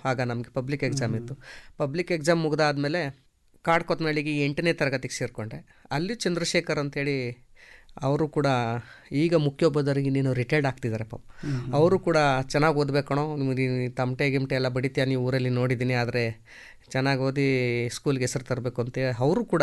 ಆಗ ನಮಗೆ public exam ಇತ್ತು ಪಬ್ಲಿಕ್ ಎಕ್ಸಾಮ್ ಮುಗಿದಾದ್ಮೇಲೆ ಕಾಡ್ಕೊತ್ನಳ್ಳಿಗೆ ಎಂಟನೇ ತರಗತಿಗೆ ಸೇರಿಕೊಂಡೆ ಅಲ್ಲಿ ಚಂದ್ರಶೇಖರ್ ಅಂತೇಳಿ ಅವರು ಕೂಡ ಈಗ ಮುಖ್ಯೋಪಾಧ್ಯಾಯರಿಗೆ ನೀನು ರಿಟೈರ್ಡ್ ಆಗ್ತಿದ್ದಾರೆ ಪಾಪ ಅವರು ಕೂಡ ಚೆನ್ನಾಗಿ ಓದ್ಬೇಕಣೋ ನಿಮಗೆ ತಮಟೆ ಗಿಮಟೆ ಎಲ್ಲ ಬಡಿತೀಯ ನೀವು ಊರಲ್ಲಿ ನೋಡಿದ್ದೀನಿ ಆದರೆ ಚೆನ್ನಾಗಿ ಓದಿ ಸ್ಕೂಲ್ಗೆ ಹೆಸರು ತರಬೇಕು ಅಂತ ಅವರು ಕೂಡ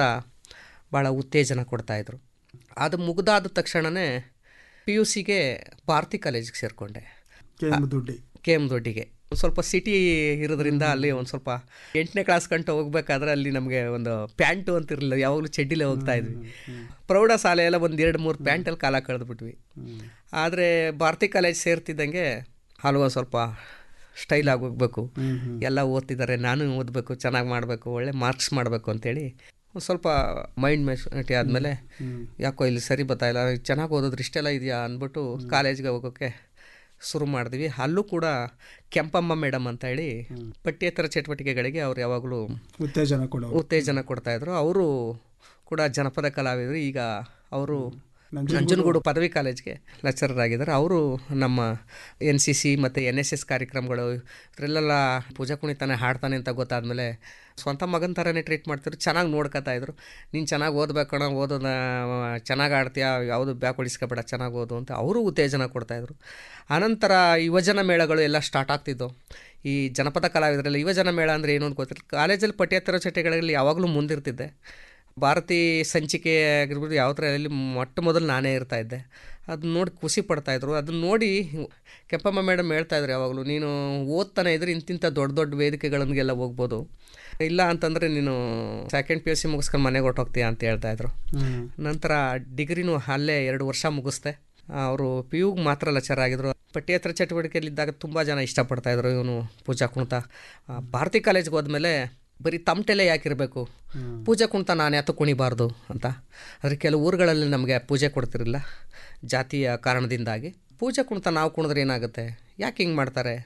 ಭಾಳ ಉತ್ತೇಜನ ಕೊಡ್ತಾಯಿದ್ರು ಅದು ಮುಗ್ದಾದ ತಕ್ಷಣವೇ ಪಿ ಯು ಸಿಗೆ ಭಾರತಿ ಕಾಲೇಜಿಗೆ ಸೇರಿಕೊಂಡೆ K M Doddi K M ದೊಡ್ಡಿಗೆ ಒಂದು ಸ್ವಲ್ಪ ಸಿಟಿ ಇರೋದ್ರಿಂದ ಅಲ್ಲಿ ಒಂದು ಸ್ವಲ್ಪ ಎಂಟನೇ ಕ್ಲಾಸ್ ಗಂಟೆ ಹೋಗ್ಬೇಕಾದ್ರೆ ಅಲ್ಲಿ ನಮಗೆ ಒಂದು ಪ್ಯಾಂಟು ಅಂತ ಇರಲಿಲ್ಲ ಯಾವಾಗಲೂ ಚಡ್ಡಿಲೇ ಹೋಗ್ತಾ ಇದ್ವಿ ಪ್ರೌಢ ಶಾಲೆ ಎಲ್ಲ ಒಂದು ಎರಡು ಮೂರು ಪ್ಯಾಂಟಲ್ಲಿ ಕಾಲ ಕಳೆದ್ಬಿಟ್ವಿ ಆದರೆ ಭಾರತಿ ಕಾಲೇಜ್ ಸೇರ್ತಿದ್ದಂಗೆ ಹಲವು ಸ್ವಲ್ಪ ಸ್ಟೈಲ್ ಆಗಿ ಹೋಗ್ಬೇಕು ಎಲ್ಲ ಓದ್ತಿದ್ದಾರೆ ನಾನು ಓದಬೇಕು ಚೆನ್ನಾಗಿ ಮಾಡಬೇಕು ಒಳ್ಳೆ ಮಾರ್ಕ್ಸ್ ಮಾಡಬೇಕು ಅಂತೇಳಿ ಒಂದು ಸ್ವಲ್ಪ ಮೈಂಡ್ ಮೆಚುರಿಟಿ ಆದಮೇಲೆ ಯಾಕೋ ಇಲ್ಲಿ ಸರಿ ಬರ್ತಾಯಿಲ್ಲ ಚೆನ್ನಾಗಿ ಓದೋದ್ರೆ ಇಷ್ಟೆಲ್ಲ ಇದೆಯಾ ಅಂದ್ಬಿಟ್ಟು ಕಾಲೇಜ್ಗೆ ಹೋಗೋಕ್ಕೆ ಶುರು ಮಾಡಿದ್ವಿ ಅಲ್ಲೂ ಕೂಡ ಕೆಂಪಮ್ಮ ಮೇಡಮ್ ಅಂತ ಹೇಳಿ ಪಠ್ಯೇತರ ಚಟುವಟಿಕೆಗಳಿಗೆ ಅವ್ರು ಯಾವಾಗಲೂ ಉತ್ತೇಜನ ಕೊಡೋ ಉತ್ತೇಜನ ಕೊಡ್ತಾಯಿದ್ರು ಅವರು ಕೂಡ ಜನಪದ ಕಲಾವಿದರು ಈಗ ಅವರು ನಂಜನಗೂಡು ಪದವಿ ಕಾಲೇಜ್ಗೆ ಲೆಕ್ಚರರ್ ಆಗಿದ್ದಾರೆ ಅವರು ನಮ್ಮ ಎನ್ ಸಿ ಸಿ ಮತ್ತು ಎನ್ ಎಸ್ ಎಸ್ ಕಾರ್ಯಕ್ರಮಗಳು ಇದರಲ್ಲೆಲ್ಲ ಪೂಜಾ ಕುಣಿತಾನೆ ಹಾಡ್ತಾನೆ ಅಂತ ಗೊತ್ತಾದಮೇಲೆ ಸ್ವಂತ ಮಗನ ಥರನೇ ಟ್ರೀಟ್ ಮಾಡ್ತಿದ್ರು ಚೆನ್ನಾಗಿ ನೋಡ್ಕೊತಾ ಇದ್ರು ನೀನು ಚೆನ್ನಾಗಿ ಓದ್ಬೇಕಣ ಓದೋದ ಚೆನ್ನಾಗಿ ಆಡ್ತೀಯಾ ಯಾವುದು ಬ್ಯಾಕ್ ಹೊಡಿಸ್ಕೊಬೇಡ ಚೆನ್ನಾಗಿ ಓದು ಅಂತ ಅವರು ಉತ್ತೇಜನ ಕೊಡ್ತಾಯಿದ್ರು ಆನಂತರ ಯುವಜನ ಮೇಳಗಳು ಎಲ್ಲ ಸ್ಟಾರ್ಟ್ ಆಗ್ತಿದ್ದವು ಈ ಜನಪದ ಕಲಾವಿದರಲ್ಲಿ ಯುವಜನ ಮೇಳ ಅಂದರೆ ಏನು ಅಂತ ಗೊತ್ತಿಲ್ಲ ಕಾಲೇಜಲ್ಲಿ ಪಠ್ಯೇತರ ಚಟುವಟಿಕೆಗಳಲ್ಲಿ ಯಾವಾಗಲೂ ಮುಂದಿರ್ತಿದ್ದೆ ಭಾರತಿ ಸಂಚಿಕೆ ಆಗಿರ್ಬೋದು ಯಾವ ಥರ ಅಲ್ಲಿ ಮೊಟ್ಟ ಮೊದಲು ನಾನೇ ಇರ್ತಾ ಇದ್ದೆ ಅದನ್ನ ನೋಡಿ ಖುಷಿ ಪಡ್ತಾಯಿದ್ರು ಅದನ್ನ ನೋಡಿ ಕೆಂಪಮ್ಮ ಮೇಡಮ್ ಹೇಳ್ತಾಯಿದ್ರು ಯಾವಾಗಲೂ ನೀನು ಓದ್ತಾನೆ ಇದ್ರೆ ಇಂತಿಂಥ ದೊಡ್ಡ ದೊಡ್ಡ ವೇದಿಕೆಗಳಿಗೆಲ್ಲ ಹೋಗ್ಬೋದು ಇಲ್ಲ ಅಂತಂದರೆ ನೀನು ಸೆಕೆಂಡ್ ಪಿ ಯು ಸಿ ಮುಗಿಸ್ಕೊಂಡು ಮನೆಗೆ ಹೊರ್ಟೋಗ್ತೀಯ ಅಂತ ಹೇಳ್ತಾಯಿದ್ರು ನಂತರ ಡಿಗ್ರಿನೂ ಅಲ್ಲೇ ಎರಡು ವರ್ಷ ಮುಗಿಸ್ದೆ ಅವರು ಪಿ ಯುಗೆ ಮಾತ್ರ ಲೆಕ್ಚರ್ ಆಗಿದ್ರು ಪಠ್ಯೇತರ ಚಟುವಟಿಕೆಯಲ್ಲಿದ್ದಾಗ ತುಂಬ ಜನ ಇಷ್ಟಪಡ್ತಾಯಿದ್ರು ಇವನು ಪೂಜಾ ಕುಣಿತ ಆ, ಭಾರತಿ ಕಾಲೇಜ್ಗೆ ಹೋದ್ಮೇಲೆ ಬರೀ ತಮಟೆಲೆ ಯಾಕಿರಬೇಕು ಪೂಜೆ ಕುಣಿತ ನಾನು ಯಾತಕ್ಕೆ ಕುಣಿಬಾರ್ದು ಅಂತ ಆದರೆ ಕೆಲವು ಊರುಗಳಲ್ಲಿ ನಮಗೆ ಪೂಜೆ ಕೊಡ್ತಿರಲಿಲ್ಲ ಜಾತಿಯ ಕಾರಣದಿಂದಾಗಿ ಪೂಜೆ ಕುಣಿತ ನಾವು ಕುಣಿದ್ರೆ ಏನಾಗುತ್ತೆ ಯಾಕೆ ಹಿಂಗೆ ಮಾಡ್ತಾರೆ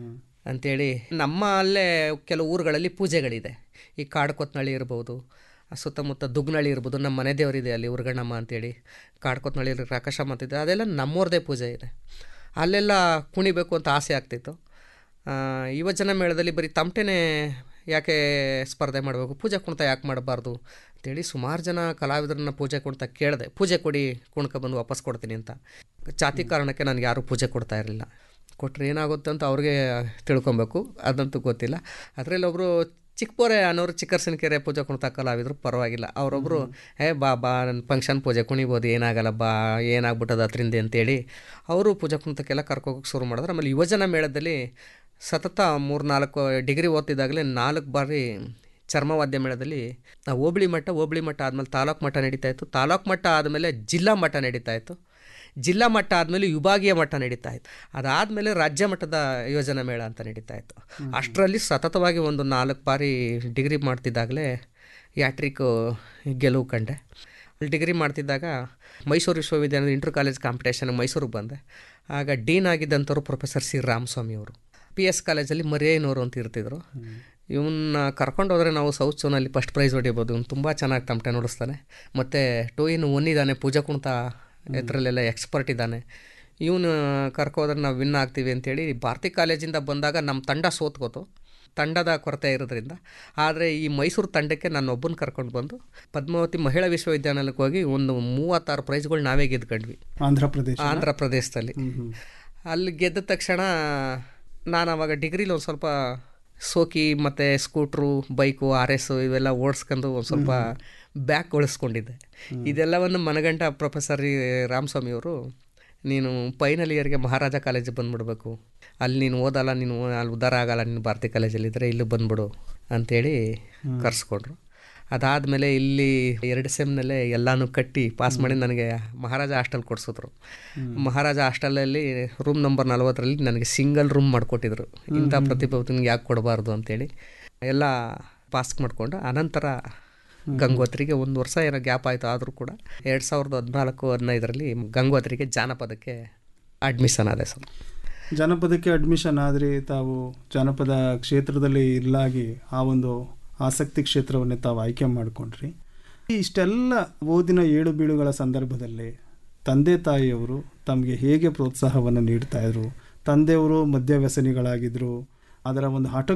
ಅಂಥೇಳಿ ನಮ್ಮ ಅಲ್ಲೇ ಕೆಲವು ಊರುಗಳಲ್ಲಿ ಪೂಜೆಗಳಿದೆ ಈ ಕಾಡು ಕೊತ್ನಳ್ಳಿ ಇರ್ಬೋದು ಆ ಸುತ್ತಮುತ್ತ ದುಗ್ನಳ್ಳಿ ಇರ್ಬೋದು ನಮ್ಮ ಮನೆ ದೇವರಿದೆ ಅಲ್ಲಿ ಉರ್ಗಣ್ಣಮ್ಮ ಅಂತೇಳಿ ಕಾಡು ಕೊತ್ನಳ್ಳಿ ರಾಕಶಮ್ಮ ಅಂತಿದೆ ಅದೆಲ್ಲ ನಮ್ಮವ್ರದ್ದೇ ಪೂಜೆ ಇದೆ ಅಲ್ಲೆಲ್ಲ ಕುಣಿಬೇಕು ಅಂತ ಆಸೆ ಆಗ್ತಿತ್ತು ಆ, ಯುವಜನ ಮೇಳದಲ್ಲಿ ಬರೀ ತಮಟೆನೇ ಯಾಕೆ ಸ್ಪರ್ಧೆ ಮಾಡಬೇಕು ಪೂಜೆ ಕುಣಿತ ಯಾಕೆ ಮಾಡಬಾರ್ದು ಅಂತೇಳಿ ಸುಮಾರು ಜನ ಕಲಾವಿದರನ್ನ ಪೂಜೆ ಕುಣಿತ ಕೇಳಿದೆ ಪೂಜೆ ಕೊಡಿ ಕುಣ್ಕೊಬಂದು ವಾಪಸ್ ಕೊಡ್ತೀನಿ ಅಂತ ಜಾತಿ ಕಾರಣಕ್ಕೆ ನನಗೆ ಯಾರೂ ಪೂಜೆ ಕೊಡ್ತಾ ಇರಲಿಲ್ಲ ಕೊಟ್ಟರೆ ಏನಾಗುತ್ತೆ ಅಂತ ಅವ್ರಿಗೆ ತಿಳ್ಕೊಬೇಕು ಅದಂತೂ ಗೊತ್ತಿಲ್ಲ ಅದರಲ್ಲಿ ಒಬ್ಬರು ಚಿಕ್ಕಪೋರೆ ಅನ್ನೋರು ಚಿಕ್ಕರ್ಸನಕೆರೆ ಪೂಜೆ ಕುಣಿತ ಕಲಾವಿದರು ಪರವಾಗಿಲ್ಲ ಅವರೊಬ್ಬರು ಏ ಬಾ ಬಾ ನನ್ನ ಫಂಕ್ಷನ್ ಪೂಜೆ ಕುಣಿಬೋದು ಏನಾಗಲ್ಲ ಬಾ ಏನಾಗ್ಬಿಟ್ಟದ ಅದರಿಂದ ಅಂತೇಳಿ ಅವರು ಪೂಜೆ ಕುಣಿತಕ್ಕೆಲ್ಲ ಕರ್ಕೋಗೋಕೆ ಶುರು ಮಾಡಿದ್ರು ಆಮೇಲೆ ಯುವಜನ ಮೇಳದಲ್ಲಿ ಸತತ ಮೂರು ನಾಲ್ಕು ಡಿಗ್ರಿ ಓದ್ತಿದ್ದಾಗಲೇ ನಾಲ್ಕು ಬಾರಿ ಚರ್ಮವಾದ್ಯ ಮೇಳದಲ್ಲಿ ಆ ಹೋಬಳಿ ಮಟ್ಟ ಹೋಬಳಿ ಮಟ್ಟ ಆದಮೇಲೆ ತಾಲೂಕು ಮಟ್ಟ ನಡೀತಾ ಇತ್ತು ತಾಲೂಕು ಮಟ್ಟ ಆದಮೇಲೆ ಜಿಲ್ಲಾ ಮಟ್ಟ ನಡೀತಾ ಇತ್ತು ಜಿಲ್ಲಾ ಮಟ್ಟ ಆದಮೇಲೆ ವಿಭಾಗೀಯ ಮಟ್ಟ ನಡೀತಾ ಇತ್ತು ಅದಾದಮೇಲೆ ರಾಜ್ಯ ಮಟ್ಟದ ಯೋಜನಾ ಮೇಳ ಅಂತ ನಡೀತಾ ಇತ್ತು ಅಷ್ಟರಲ್ಲಿ ಸತತವಾಗಿ ಒಂದು ನಾಲ್ಕು ಬಾರಿ ಡಿಗ್ರಿ ಮಾಡ್ತಿದ್ದಾಗಲೇ ಯಾಟ್ರಿಕ್ ಗೆಲುವು ಕಂಡೆ ಅಲ್ಲಿ ಡಿಗ್ರಿ ಮಾಡ್ತಿದ್ದಾಗ ಮೈಸೂರು ವಿಶ್ವವಿದ್ಯಾಲಯದ ಇಂಟರ್ ಕಾಲೇಜ್ ಕಾಂಪಿಟೇಷನ್ ಮೈಸೂರಿಗೆ ಬಂದೆ ಆಗ ಡೀನ್ ಆಗಿದ್ದಂಥವ್ರು ಪ್ರೊಫೆಸರ್ ಸಿ ರಾಮಸ್ವಾಮಿ ಅವರು ಪಿ ಎಸ್ ಕಾಲೇಜಲ್ಲಿ ಮರಿಯನವರು ಅಂತ ಇರ್ತಿದ್ರು ಇವನ್ನ ಕರ್ಕೊಂಡು ಹೋದರೆ ನಾವು ಸೌತ್ ಝೋನಲ್ಲಿ ಫಸ್ಟ್ ಪ್ರೈಸ್ ಹೊಡಿಬೋದು ಇವ್ನು ತುಂಬ ಚೆನ್ನಾಗಿ ತಮಟೆ ನುಡಿಸ್ತಾನೆ ಮತ್ತು ಟೂ ಇನ್ ಒನ್ ಇದ್ದಾನೆ ಪೂಜಾ ಕುಣಿತ ಇದರಲ್ಲೆಲ್ಲ ಎಕ್ಸ್ಪರ್ಟ್ ಇದ್ದಾನೆ ಇವನು ಕರ್ಕೋದ್ರೆ ನಾವು ವಿನ್ ಆಗ್ತೀವಿ ಅಂತೇಳಿ ಭಾರತಿ ಕಾಲೇಜಿಂದ ಬಂದಾಗ ನಮ್ಮ ತಂಡ ಸೋತ್ಕೋತು ತಂಡದ ಕೊರತೆ ಇರೋದ್ರಿಂದ ಆದರೆ ಈ ಮೈಸೂರು ತಂಡಕ್ಕೆ ನಾನು ಒಬ್ಬನ ಕರ್ಕೊಂಡು ಬಂದು ಪದ್ಮಾವತಿ ಮಹಿಳಾ ವಿಶ್ವವಿದ್ಯಾನಿಲಯಕ್ಕೆ ಹೋಗಿ ಒಂದು ಮೂವತ್ತಾರು ಪ್ರೈಸ್ಗಳು ನಾವೇ ಗೆದ್ಕೊಂಡ್ವಿ ಆಂಧ್ರ ಪ್ರದೇಶ ಆಂಧ್ರ ಪ್ರದೇಶದಲ್ಲಿ ಅಲ್ಲಿ ಗೆದ್ದ ತಕ್ಷಣ ನಾನು ಅವಾಗ ಡಿಗ್ರಿಲಿ ಒಂದು ಸ್ವಲ್ಪ ಸೋಕಿ ಮತ್ತು ಸ್ಕೂಟ್ರು ಬೈಕು ಆರ್ ಎಸ್ಸು ಇವೆಲ್ಲ ಓಡಿಸ್ಕೊಂಡು ಒಂದು ಸ್ವಲ್ಪ ಬ್ಯಾಕ್ ಉಳಿಸ್ಕೊಂಡಿದ್ದೆ ಇದೆಲ್ಲವನ್ನು ಮನಗಂಡ ಪ್ರೊಫೆಸರ್ ರಾಮಸ್ವಾಮಿಯವರು ನೀನು ಫೈನಲ್ ಇಯರ್ಗೆ ಮಹಾರಾಜ ಕಾಲೇಜಿಗೆ ಬಂದ್ಬಿಡ್ಬೇಕು ಅಲ್ಲಿ ನೀನು ಓದಲ್ಲ ನೀನು ಅಲ್ಲಿ ಉದ್ಧಾರ ಆಗಲ್ಲ ನೀನು ಭಾರತಿ ಕಾಲೇಜಲ್ಲಿದ್ದರೆ ಇಲ್ಲಿ ಬಂದ್ಬಿಡು ಅಂಥೇಳಿ ಕರೆಸ್ಕೊಂಡ್ರು ಅದಾದಮೇಲೆ ಇಲ್ಲಿ ಎರಡು ಸೆಮ್ನಲ್ಲೇ ಎಲ್ಲನೂ ಕಟ್ಟಿ ಪಾಸ್ ಮಾಡಿ ನನಗೆ ಮಹಾರಾಜ ಹಾಸ್ಟೆಲ್ ಕೊಡಿಸಿದ್ರು ಮಹಾರಾಜ ಹಾಸ್ಟೆಲಲ್ಲಿ ರೂಮ್ ನಂಬರ್ ನಲ್ವತ್ತರಲ್ಲಿ ನನಗೆ ಸಿಂಗಲ್ ರೂಮ್ ಮಾಡಿಕೊಟ್ಟಿದ್ರು ಇಂಥ ಪ್ರತಿಭಾವತಿನಿಗೆ ಯಾಕೆ ಕೊಡಬಾರ್ದು ಅಂತೇಳಿ ಎಲ್ಲ ಪಾಸ್ ಮಾಡಿಕೊಂಡು ಅನಂತರ ಗಂಗೋತ್ರಿಗೆ ಒಂದು ವರ್ಷ ಏನೋ ಗ್ಯಾಪ್ ಆಯಿತು ಆದರೂ ಕೂಡ ಎರಡು ಸಾವಿರದ ಹದಿನಾಲ್ಕು ಹದಿನೈದರಲ್ಲಿ ಗಂಗೋತ್ರಿಗೆ ಜಾನಪದಕ್ಕೆ ಅಡ್ಮಿಷನ್ ಆದೆ ಸರ್ ಜನಪದಕ್ಕೆ ಅಡ್ಮಿಷನ್ ಆದರೆ ತಾವು ಜನಪದ ಕ್ಷೇತ್ರದಲ್ಲಿ ಇರಲಾಗಿ ಆ ಒಂದು ಆಸಕ್ತಿ ಕ್ಷೇತ್ರವನ್ನೇ ತಾವು ಆಯ್ಕೆ ಮಾಡಿಕೊಂಡ್ರಿ ಇಷ್ಟೆಲ್ಲ ಓದಿನ ಏಳು ಬೀಳುಗಳ ಸಂದರ್ಭದಲ್ಲಿ ತಂದೆ ತಾಯಿಯವರು ತಮಗೆ ಹೇಗೆ ಪ್ರೋತ್ಸಾಹವನ್ನು ನೀಡ್ತಾ ಇದ್ರು ತಂದೆಯವರು ಮದ್ಯವ್ಯಸನಿಗಳಾಗಿದ್ದರು ಅದರ ಒಂದು ಹಠ